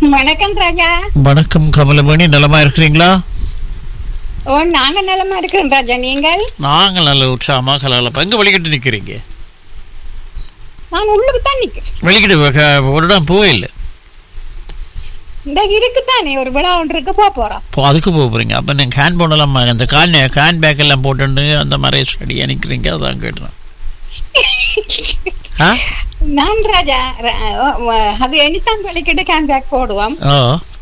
வணக்கம் ராஜா வணக்கம் கமலமணி நலமா இருக்கிறீங்களா ஓ நாங்க நலமா இருக்கிறோம் ராஜா நீங்கள் நாங்கள் நல்ல உற்சாகமா கலகலப்பா எங்க வெளிக்கிட்டு நிக்கிறீங்க நான் உள்ளுக்கு தான் நிக்கிறேன் வெளிக்கிட்டு வ- ஒரு இடம் போயில்லை இந்த இருக்குதானே ஒரு விழா ஒன்று இருக்கு போக போறோம் இப்போ அதுக்கு போக போறீங்க அப்ப நீங்க ஹேண்ட் போனலாம் அந்த கான் ஹேண்ட் பேக் எல்லாம் போட்டு அந்த மாதிரி ஸ்டடியாக நிற்கிறீங்க அதான் கேட்டுறேன் ஆ நான் ராஜா ர- ஓ, வ- அது எனிதான் வெளிக்கிட்டு கேன் பேக் போடுவோம் ஓ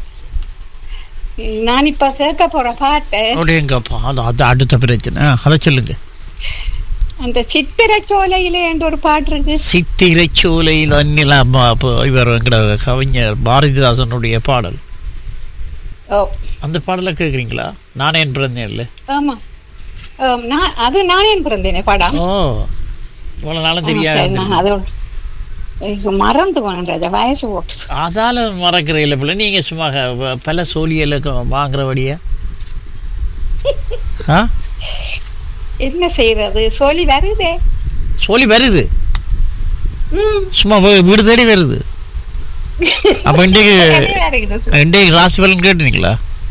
நான் இப்ப கேட்க போற பாட்டு அப்படியேங்கப்பா அது அது அடுத்த பிரச்சனை ஆ, அதை சொல்லுங்க அந்த சித்திர சோலையிலே என்று ஒரு பாட்டு இருக்கு சித்திரை சோலையில் அந்நில அம்மா அப்போ இவர் எங்கட கவிஞர் பாரதிதாசனுடைய பாடல் ஓ அந்த பாடலை கேட்குறீங்களா நானே என் பிறந்தேன் இல்லை ஆமா ஆம், நான் அது நானே பிறந்தேனே படம் ஓ இவ்வளோ நாளும் ஆ, சரி, தெரியாது நான் அதோட ஐயோ, மறந்து போனேன் ராஜா வயசு போட்டு அதால மறக்கிற இல்லை பிள்ளை நீங்க சும்மா க- பல சோழியில வாங்குறபடியா ஆ என்ன செய்யறது சொல்லி வருதே சோழி வருது ம் சும்மா வீ- வீடு தேடி வருது அப்ப இன்றைக்கு நிறைய வருகுது சொல்லி. இன்றைக்கு ராசி பலன் கேட்டீங்களா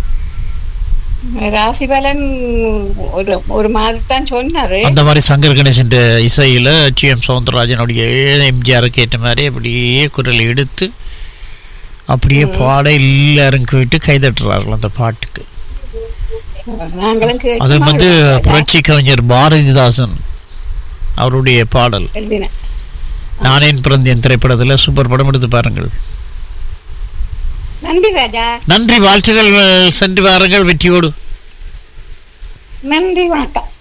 ராசி பலன் ஒரு ஒரு மாதத்தான் சொன்னாரு அந்த மாதிரி சங்கர் கணேசன் இசையில டி எம் சவுந்தரராஜனுடைய எம்ஜிஆருக்கு ஏற்ற மாதிரி அப்படியே குரல் எடுத்து அப்படியே பாட எல்லாரும் கேட்டு கைதட்டுறார்கள் அந்த பாட்டுக்கு நாங்களும் கேட்டு அது வந்து மகிழ்ந்தோம். புரட்சி கவிஞர் பாரதிதாசன் அவருடைய பாடல் எழுதினேன் நானேன் பிறந்தேன் திரைப்படத்தில் சூப்பர் படம் எடுத்து பாருங்கள் நன்றி ராஜா நன்றி வாழ்த்துக்கள் சென்று வாருங்கள் வெற்றியோடு நன்றி வணக்கம்